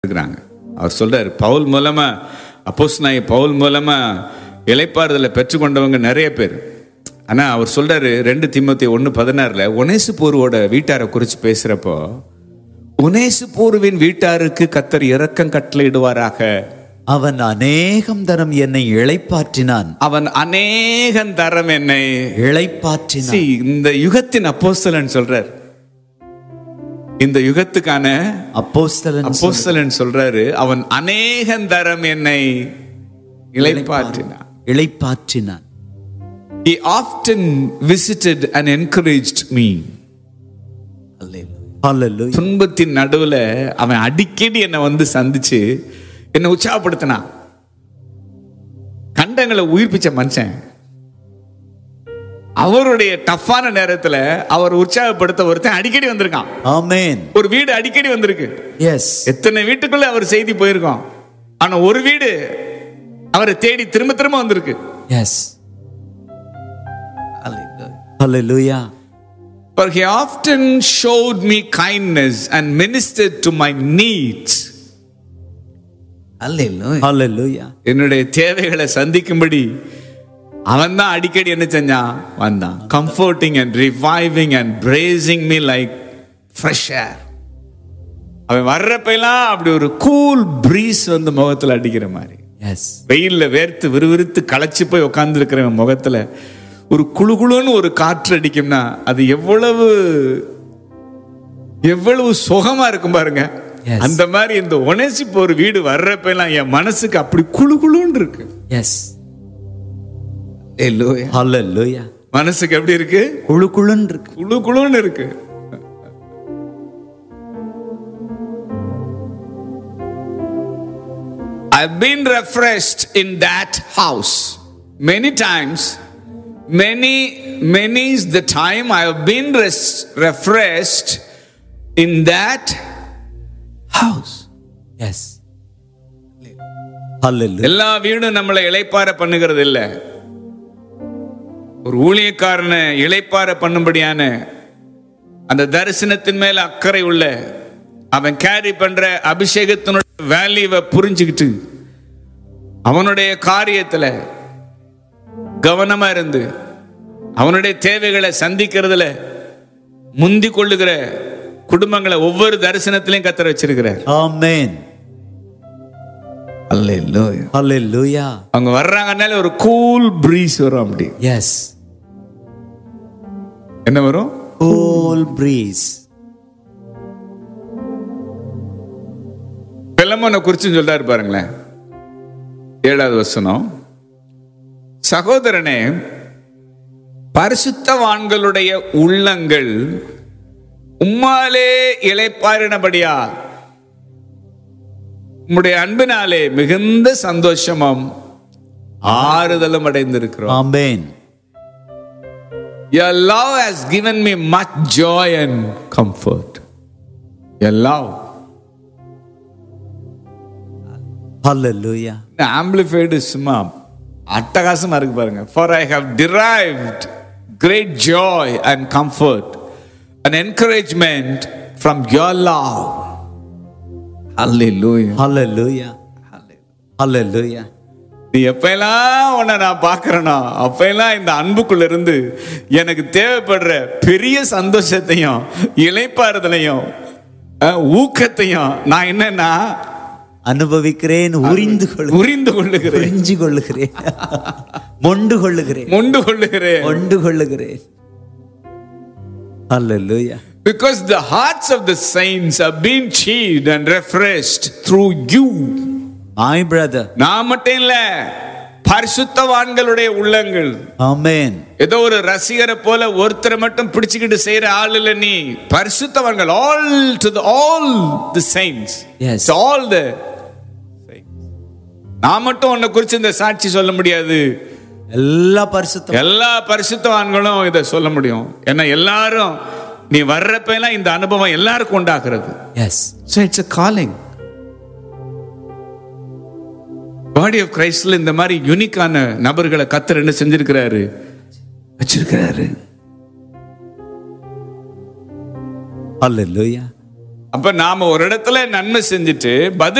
இருக்கிறாங்க அவர் சொல்றாரு பவுல் மூலமா அப்போஸ் பவுல் மூலமா இலைப்பாறுதலை பெற்றுக்கொண்டவங்க நிறைய பேர் ஆனா அவர் சொல்றாரு ரெண்டு திமுத்தி ஒன்று பதினாறுல ஒனேசுபூர்வோட வீட்டாரை குறித்து பேசுறப்போ ஒனேசுபூர்வின் வீட்டாருக்கு கத்தர் இரக்கம் கட்டளையிடுவாராக அவன் அநேகம் தரம் என்னை இளைப்பாற்றினான் அவன் அநேகன் தரம் என்னை இளைப்பாற்றினான் See, இந்த யுகத்தின் அப்போஸ்தலன் சொல்றார் இந்த யுகத்துக்கான அப்போஸ்தலன் அப்போஸ்தலன் சொல்றாரு அவன் அநேகன் தரம் என்னை இளைப்பாற்றினான் இளைப்பாற்றினான் He often visited and encouraged me. Hallelujah. துன்பத்தின் நடுவுல அவன் அடிக்கடி என்னை வந்து சந்திச்சு என்னை உற்சாகப்படுத்தினான் கண்டங்களை உயிர்ப்பிச்ச மனுஷன் அவருடைய டஃப்பான நேரத்துல அவர் உற்சாகப்படுத்த ஒருத்தன் அடிக்கடி வந்திருக்கான் ஆமென் ஒரு வீடு அடிக்கடி வந்திருக்கு எஸ் எத்தனை வீட்டுக்குள்ள அவர் செய்தி போயிருக்கோம் ஆனா ஒரு வீடு அவரை தேடி திரும்ப திரும்ப வந்திருக்கு yes Hallelujah. For he often showed me kindness and ministered to my needs. Hallelujah. என்னுடைய தேவைகளை சந்திக்கும்படி அவன் தான் அடிக்கடி என்ன செஞ்சான் வந்தான் comforting and reviving and bracing me like fresh air அவன் வர்றப்பெல்லாம் அப்படி ஒரு கூல் ப்ரீஸ் வந்து முகத்துல அடிக்கிற மாதிரி Yes. வெயில்ல வேர்த்து விறுவிறுத்து களைச்சு போய் உட்கார்ந்து இருக்கிறவன் முகத்துல ஒரு குளுகுளுன்னு ஒரு காற்று அடிக்கும்னா அது எவ்வளவு எவ்வளவு சுகமா இருக்கும் பாருங்க Yes. அந்த மாதிரி இந்த உணர்ச்சிப்பு ஒரு வீடு வர்றப்பெல்லாம் என் மனசுக்கு அப்படி குளுகுளுன்னு இருக்கு Yes. Hallelujah. Hallelujah. மனசுக்கு எப்படி இருக்கு குழு குழுன்னு இருக்கு குளு குளுன்னு இருக்கு I've been refreshed in that house many times. Many, many is the time I have been res- refreshed in that house. Yes Hallelujah. எல்லா வீடும் நம்மளை இளைப்பார பண்ணுகிறது இல்ல ஒரு ஊழியக்காரனை இளைப்பார பண்ணும்படியான அந்த தரிசனத்தின் மேல அக்கறை உள்ள அவன் கேரி பண்ற அபிஷேகத்தினுடைய வேல்யூவை புரிஞ்சுக்கிட்டு அவனுடைய காரியத்துல கவனமா இருந்து அவனுடைய தேவைகளை சந்திக்கிறதுல முந்தி கொள்ளுகிற குடும்பங்களை ஒவ்வொரு தரிசனத்திலையும் கத்தர வச்சிருக்கிறார் ஆமென் அல்லேலூயா Hallelujah. அவங்க வர்றாங்கனால ஒரு கூல் பிரீஸ் வரும் அப்படி எஸ் என்ன வரும் கூல் breeze பிளமோனை குறிச்சு சொல்றாரு பாருங்களேன் ஏழாவது வசனம் சகோதரனே பரிசுத்தவான்களுடைய உள்ளங்கள் உம்மாலே இளைப்பாரினபடியா உம்முடைய அன்பினாலே மிகுந்த சந்தோஷமும் ஆறுதலும் அடைந்திருக்கிறோம் ஆமென் Your love has given me much joy and comfort. Your love. Hallelujah. இந்த ஆம்பிளிஃபைடு சும்மா அட்டகாசமா இருக்கு பாருங்க for I have derived great joy and comfort and encouragement from your love hallelujah Hallelujah. Hallelujah. நீ எப்பெல்லாம் உன்னை நான் பார்க்கறேனோ அப்பெல்லாம் இந்த அன்புக்குள்ள இருந்து எனக்கு தேவைப்படுற பெரிய சந்தோஷத்தையும் இளைப்பாறுதலையும் அஹ், ஊக்கத்தையும் நான் என்னன்னா அனுபவிக்கிறேன் உரிந்து கொள்கிறேன் புரிந்து கொள்ளுகிறேன் புரிஞ்சு கொள்ளுகிறேன் மொண்டு கொள்ளுகிறேன் மொண்டு கொள்ளுகிறேன் மொண்டு கொள்ளுகிறேன் Hallelujah. Because the hearts of the saints are being chilled and refreshed through you. My brother. நான் மட்டும் இல்ல பரிசுத்தவான்களுடைய உள்ளங்கள் Amen. ஏதோ ஒரு ரசிகரை போல ஒருத்தரை மட்டும் பிடிச்சுக்கிட்டு செய்யற ஆள் இல்ல நீ பரிசுத்தவான்கள் all to the all the saints Yes. All the நான் மட்டும் உன்னை குறிச்சு இந்த சாட்சி சொல்ல முடியாது எல்லா பரிசுத்தம் எல்லா பரிசுத்தவான்களும் இதை சொல்ல முடியும் ஏன்னா எல்லாரும் நீ வர்றப்ப எல்லாம் இந்த அனுபவம் எல்லாருக்கும் உண்டாக்குறது yes So it's a calling. Body of கிரைஸ்ட்ல இந்த மாதிரி யூனிக்கான நபர்களை கத்தர் என்ன செஞ்சிருக்கிறாரு வச்சிருக்கிறாரு Hallelujah. அப்ப நாம ஒரு இடத்துல நன்மை செஞ்சுட்டு பதில்